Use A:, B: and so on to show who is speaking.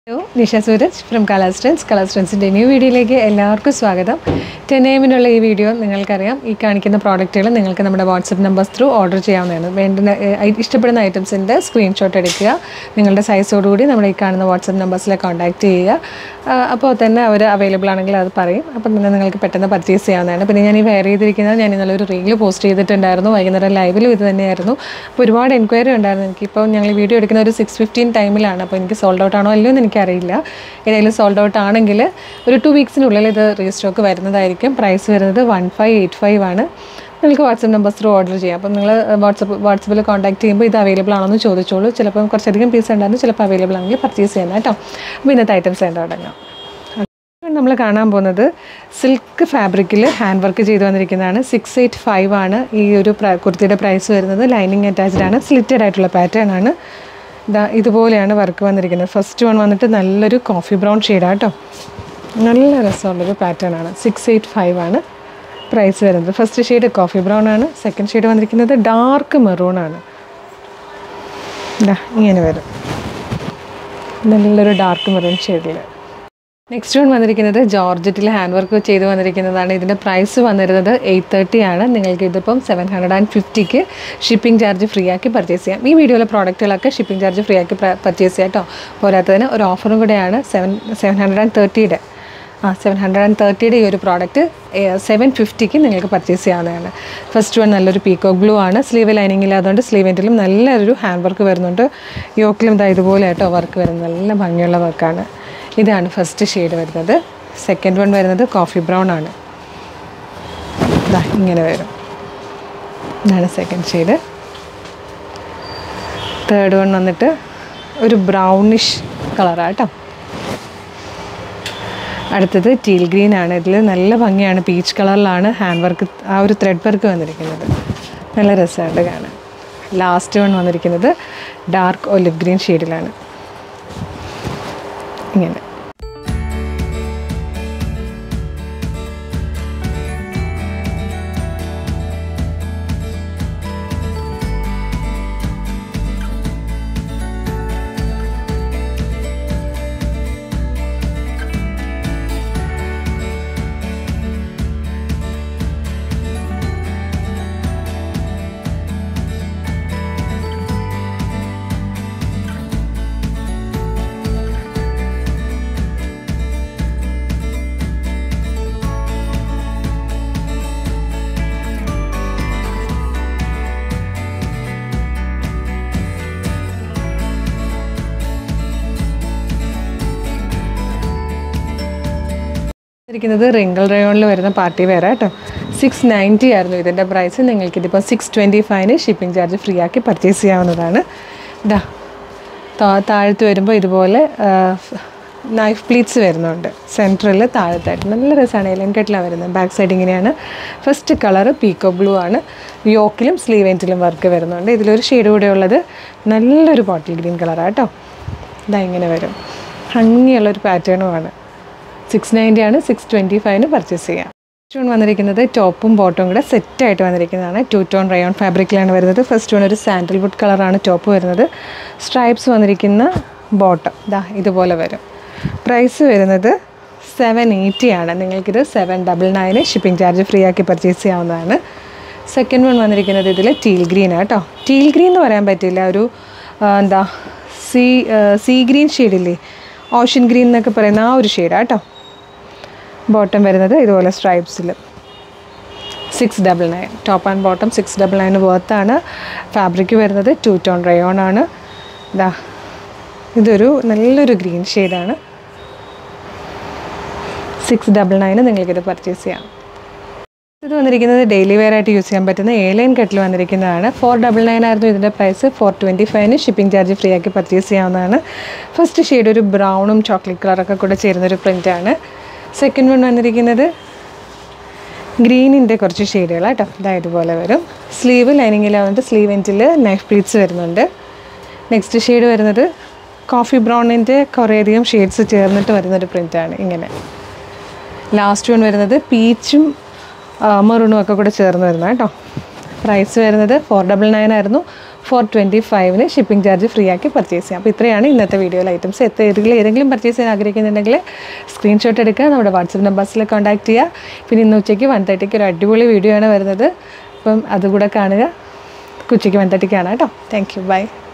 A: hello Nisha Sooraj from കളർസ്റ്റൻസ് കളർസ്റ്റൻസിൻ്റെ new വീഡിയോയിലേക്ക് എല്ലാവർക്കും സ്വാഗതം ടെൻ എമ്മിനുള്ള ഈ വീഡിയോ നിങ്ങൾക്കറിയാം ഈ കാണിക്കുന്ന പ്രോഡക്റ്റുകൾ നിങ്ങൾക്ക് നമ്മുടെ വാട്സപ്പ് നമ്പേഴ്സ് ത്രൂ ഓർഡർ ചെയ്യാവുന്നതാണ് വേണ്ടുന്ന ഏഹ്, ഇഷ്ടപ്പെടുന്ന ഐറ്റംസിൻ്റെ സ്ക്രീൻഷോട്ട് എടുക്കുക നിങ്ങളുടെ സൈസോടുകൂടി നമ്മുടെ ഈ കാണുന്ന വാട്സപ്പ് നമ്പേഴ്സിൽ കോൺടാക്റ്റ് ചെയ്യുക ആ, അപ്പോൾ തന്നെ അവർ അവൈലബിൾ ആണെങ്കിൽ അത് പറയും അപ്പം തന്നെ നിങ്ങൾക്ക് പെട്ടെന്ന് പർച്ചേസ് ചെയ്യാവുന്നതാണ് പിന്നെ ഞാൻ ഈ വെയർ ചെയ്തിരിക്കുന്നത് ഞാൻ ഇന്നലെ ഒരു റീൽ പോസ്റ്റ് ചെയ്തിട്ടുണ്ടായിരുന്നു വൈകുന്നേരം ലൈവിലും ഇത് തന്നെയായിരുന്നു അപ്പോൾ ഒരുപാട് എൻക്വയറി ഉണ്ടായിരുന്നു എനിക്കിപ്പോൾ ഞങ്ങൾ വീഡിയോ എടുക്കുന്ന ഒരു സിക്സ് ഫിഫ്റ്റീൻ ടൈമിലാണ് അപ്പോൾ എനിക്ക് സോൾഡ് ഔട്ട് ആണോ അല്ലയോ എന്ന് എനിക്കറിയില്ല ഏതെങ്കിലും സോൾഡ് ഔട്ട് ആണെങ്കിൽ ഒരു ടു വീക്സിനുള്ളിൽ ഇത് റീസ്റ്റോക്ക് വരുന്നതായിരിക്കും പ്രൈസ് വരുന്നത് വൺ ഫൈവ് എയ്റ്റ് ഫൈവ് ആണ് നിങ്ങൾക്ക് വാട്സപ്പ് നമ്പേഴ്സ് ത്രൂ ഓർഡർ ചെയ്യാം അപ്പം നിങ്ങൾ വാട്സപ്പ് വാട്സപ്പിൽ കോൺടാക്ട് ചെയ്യുമ്പോൾ ഇത് അവൈലബിൾ ആണോ എന്ന് ചോദിച്ചോളൂ ചിലപ്പം കുറച്ചധികം പീസ് ഉണ്ടായിരുന്നു ചിലപ്പോൾ അവൈലബിൾ ആണെങ്കിൽ പർച്ചേസ് ചെയ്യാൻ കേട്ടോ അപ്പോൾ ഇന്നത്തെ ഐറ്റംസ് ഉണ്ട് തുടങ്ങാം നമ്മൾ കാണാൻ പോകുന്നത് സിൽക്ക് ഫാബ്രിക്കിൽ ഹാൻഡ് വർക്ക് ചെയ്ത് വന്നിരിക്കുന്നതാണ് സിക്സ് എയ്റ്റ് ഫൈവ് ആണ് ഈ ഒരു പ്ര- കുർത്തിയുടെ പ്രൈസ് വരുന്നത് ലൈനിങ് അറ്റാച്ച്ഡ് ആണ് സ്ലിറ്റഡ് ആയിട്ടുള്ള പാറ്റേൺ ആണ് ഇതാ ഇതുപോലെയാണ് വർക്ക് വന്നിരിക്കുന്നത് ഫസ്റ്റ് വൺ വന്നിട്ട് നല്ലൊരു കോഫി ബ്രൗൺ ഷെയ്ഡാണ് കേട്ടോ നല്ല രസമുള്ളൊരു പാറ്റേൺ ആണ് സിക്സ് എയ്റ്റ് ഫൈവ് ആണ് പ്രൈസ് വരുന്നത് ഫസ്റ്റ് ഷെയ്ഡ് കോഫി ബ്രൗൺ ആണ് സെക്കൻഡ് ഷെയ്ഡ് വന്നിരിക്കുന്നത് ഡാർക്ക് മെറൂൺ ആണ് ഇതാ ഇങ്ങനെ വരും നല്ലൊരു ഡാർക്ക് മെറൂൺ ഷെയ്ഡിൽ നെക്സ്റ്റ് വൺ വന്നിരിക്കുന്നത് ജോർജറ്റിൽ ഹാൻഡ് വർക്ക് ചെയ്ത് വന്നിരിക്കുന്നതാണ് ഇതിൻ്റെ പ്രൈസ് വന്നിരുന്നത് എയ്റ്റ് തേർട്ടി ആണ് നിങ്ങൾക്ക് ഇതിപ്പം സെവൻ ഹൺഡ്രഡ് ആൻഡ് ഫിഫ്റ്റിക്ക് ഷിപ്പിംഗ് ചാർജ് ഫ്രീ ആക്കി പർച്ചേസ് ചെയ്യാം ഈ വീഡിയോയിലെ പ്രോഡക്റ്റുകളൊക്കെ ഷിപ്പിംഗ് ചാർജ് ഫ്രീ ആക്കി പർച്ചേസ് ചെയ്യാം കേട്ടോ പോരാത്തതിന് ഒരു ഓഫറും കൂടെയാണ് സെവൻ സെവൻ ഹൺഡ്രഡ് ആൻഡ് തേർട്ടിയുടെ ആ സെവൻ ഹൺഡ്രഡ് ആൻഡ് തേർട്ടിയുടെ ഈ ഒരു പ്രോഡക്റ്റ് സെവൻ ഫിഫ്റ്റിക്ക് നിങ്ങൾക്ക് പർച്ചേസ് ചെയ്യാവുന്നതാണ് ഫസ്റ്റ് വൺ നല്ലൊരു പീക്കോക്ക് ബ്ലൂ ആണ് സ്ലീവ് ലൈനിങ് ഇല്ലാത്തതുകൊണ്ട് സ്ലീവ് എൻഡിലും നല്ലൊരു ഹാൻഡ് വർക്ക് വരുന്നുണ്ട് യോക്കിലും ഇതാ ഇതുപോലെ കേട്ടോ വർക്ക് വരുന്നത് നല്ല ഭംഗിയുള്ള വർക്കാണ് ഇതാണ് ഫസ്റ്റ് ഷെയ്ഡ് വരുന്നത് സെക്കൻഡ് വൺ വരുന്നത് കോഫി ബ്രൗൺ ആണ് ഇതാ ഇങ്ങനെ വരും ഇതാണ് സെക്കൻഡ് ഷെയ്ഡ് തേർഡ് വൺ വന്നിട്ട് ഒരു ബ്രൗണിഷ് കളറാണ് കേട്ടോ അടുത്തത് ടീൽ ഗ്രീൻ ആണ് ഇതിൽ നല്ല ഭംഗിയാണ് പീച്ച് കളറിലാണ് ഹാൻഡ് വർക്ക് ആ ഒരു ത്രെഡ് വർക്ക് വന്നിരിക്കുന്നത് നല്ല രസമായിട്ട് കാണാൻ ലാസ്റ്റ് വൺ വന്നിരിക്കുന്നത് ഡാർക്ക് ഒലിവ് ഗ്രീൻ ഷെയ്ഡിലാണ് ഇങ്ങനെ ഇരിക്കുന്നത് റിങ്കിൾ റയോണിൽ വരുന്ന പാർട്ടി വെയർ കേട്ടോ സിക്സ് നയൻറ്റി ആയിരുന്നു ഇതിൻ്റെ പ്രൈസ് നിങ്ങൾക്ക് ഇതിപ്പോൾ സിക്സ് ട്വൻറ്റി ഫൈവിന് ഷിപ്പിംഗ് ചാർജ് ഫ്രീ ആക്കി പർച്ചേസ് ചെയ്യാവുന്നതാണ് ഇതാ താ- താഴത്ത് വരുമ്പോൾ ഇതുപോലെ നൈഫ് പ്ലീറ്റ്സ് വരുന്നുണ്ട് സെൻട്രൽ താഴത്തായിട്ട് നല്ല രസമാണ് എലൻ കെട്ടിലാണ് വരുന്നത് ബാക്ക് സൈഡ് ഇങ്ങനെയാണ് ഫസ്റ്റ് കളർ പീക്കോ ബ്ലൂ ആണ് യോക്കിലും സ്ലീവ് എൻറ്റിലും വർക്ക് വരുന്നുണ്ട് ഇതിലൊരു ഷെയ്ഡ് കൂടെ ഉള്ളത് നല്ലൊരു ബോട്ടിൽ ഗ്രീൻ കളറാണ് കേട്ടോ ഇതാ ഇങ്ങനെ വരും ഭംഗിയുള്ളൊരു പാറ്റേണുമാണ് സിക്സ് നയൻറ്റി ആണ് സിക്സ് ട്വൻറ്റി ഫൈവിന് പർച്ചേസ് ചെയ്യാം സ്റ്റോൺ വന്നിരിക്കുന്നത് ടോപ്പും ബോട്ടും കൂടെ സെറ്റായിട്ട് വന്നിരിക്കുന്നതാണ് ടു ടോൺ റയോൺ ഫാബ്രിക്കിലാണ് വരുന്നത് ഫസ്റ്റ് വൺ ഒരു സാൻഡൽവുഡ് കളറാണ് ടോപ്പ് വരുന്നത് സ്ട്രൈപ്സ് വന്നിരിക്കുന്ന ബോട്ടം ഇതാ ഇതുപോലെ വരും പ്രൈസ് വരുന്നത് സെവൻ എയ്റ്റി ആണ് നിങ്ങൾക്കിത് സെവൻ ഡബിൾ നയന് ഷിപ്പിംഗ് ചാർജ് ഫ്രീ ആക്കി പർച്ചേസ് ചെയ്യാവുന്നതാണ് സെക്കൻഡ് വൺ വന്നിരിക്കുന്നത് ഇതിൽ ടീൽ ഗ്രീൻ കേട്ടോ ടീൽ ഗ്രീൻ എന്ന് പറയാൻ പറ്റില്ല ഒരു ആ, എന്താ സീ സീ ഗ്രീൻ ഷെയ്ഡില്ലേ ഓഷ്യൻ ഗ്രീൻ എന്നൊക്കെ പറയുന്ന ആ ഒരു ഷെയ്ഡാണ് കേട്ടോ ബോട്ടം വരുന്നത് ഇതുപോലെ സ്ട്രൈപ്സിൽ six double nine top and bottom six double nine വർത്താണ് ഫാബ്രിക് വരുന്നത് ടു ടോൺ റയോൺ ആണ് ഇതാ ഇതൊരു നല്ലൊരു ഗ്രീൻ ഷെയ്ഡാണ് സിക്സ് ഡബിൾ നയന് നിങ്ങൾക്കിത് പർച്ചേസ് ചെയ്യാം ഇത് വന്നിരിക്കുന്നത് ഡെയിലി വെയർ ആയിട്ട് യൂസ് ചെയ്യാൻ പറ്റുന്ന എ ലൈൻ കെറ്റിൽ വന്നിരിക്കുന്നതാണ് ഫോർ ഡബിൾ നയൻ ആയിരുന്നു ഇതിൻ്റെ പ്രൈസ് ഫോർ ട്വൻറ്റി ഫൈവിന് ഷിപ്പിംഗ് ചാർജ് ഫ്രീ ആക്കി പർച്ചേസ് ചെയ്യാവുന്നതാണ് ഫസ്റ്റ് ഷെയ്ഡ് ഒരു ബ്രൗണും ചോക്ലേറ്റ് കളറൊക്കെ കൂടെ ചേരുന്നൊരു പ്രിൻ്റാണ് സെക്കൻഡ് വൺ വന്നിരിക്കുന്നത് ഗ്രീനിൻ്റെ കുറച്ച് ഷെയ്ഡുകൾ കേട്ടോ ഇതാ ഇതുപോലെ വരും സ്ലീവ് ലൈനിങ്ങിൽ വന്നിട്ട് സ്ലീവ് എൻറ്റിൽ നൈഫ് പ്ലീറ്റ്സ് വരുന്നുണ്ട് നെക്സ്റ്റ് ഷെയ്ഡ് വരുന്നത് കോഫി ബ്രൗണിൻ്റെ കുറേയധികം ഷെയ്ഡ്സ് ചേർന്നിട്ട് വരുന്നൊരു പ്രിൻ്റാണ് ഇങ്ങനെ ലാസ്റ്റ് വൺ വരുന്നത് പീച്ചും മെറൂണും ഒക്കെ കൂടെ ചേർന്ന് വരുന്ന കേട്ടോ പ്രൈസ് വരുന്നത് ഫോർ ഡബിൾ നയൻ ആയിരുന്നു ഫോർ ട്വൻറ്റി ഫൈവിന് ഷിപ്പിംഗ് ചാർജ് ഫ്രീ ആക്കി പർച്ചേസ് ചെയ്യാം അപ്പോൾ ഇത്രയാണ് ഇന്നത്തെ വീഡിയോയിലെ ഐറ്റംസ് എത്ര ഏതെങ്കിലും ഏതെങ്കിലും പർച്ചേസ് ചെയ്യാൻ ആഗ്രഹിക്കുന്നുണ്ടെങ്കിൽ സ്ക്രീൻഷോട്ട് എടുക്കുക നമ്മുടെ വാട്സപ്പ് നമ്പേഴ്സിൽ കോൺടാക്ട് ചെയ്യുക പിന്നെ ഇന്ന് ഉച്ചയ്ക്ക് വൺ തേർട്ടിക്ക് ഒരു അടിപൊളി വീഡിയോ ആണ് വരുന്നത് അപ്പം അതുകൂടെ കാണുക ഉച്ചയ്ക്ക് വൺ തേർട്ടിക്കാണ് കേട്ടോ താങ്ക് യു ബൈ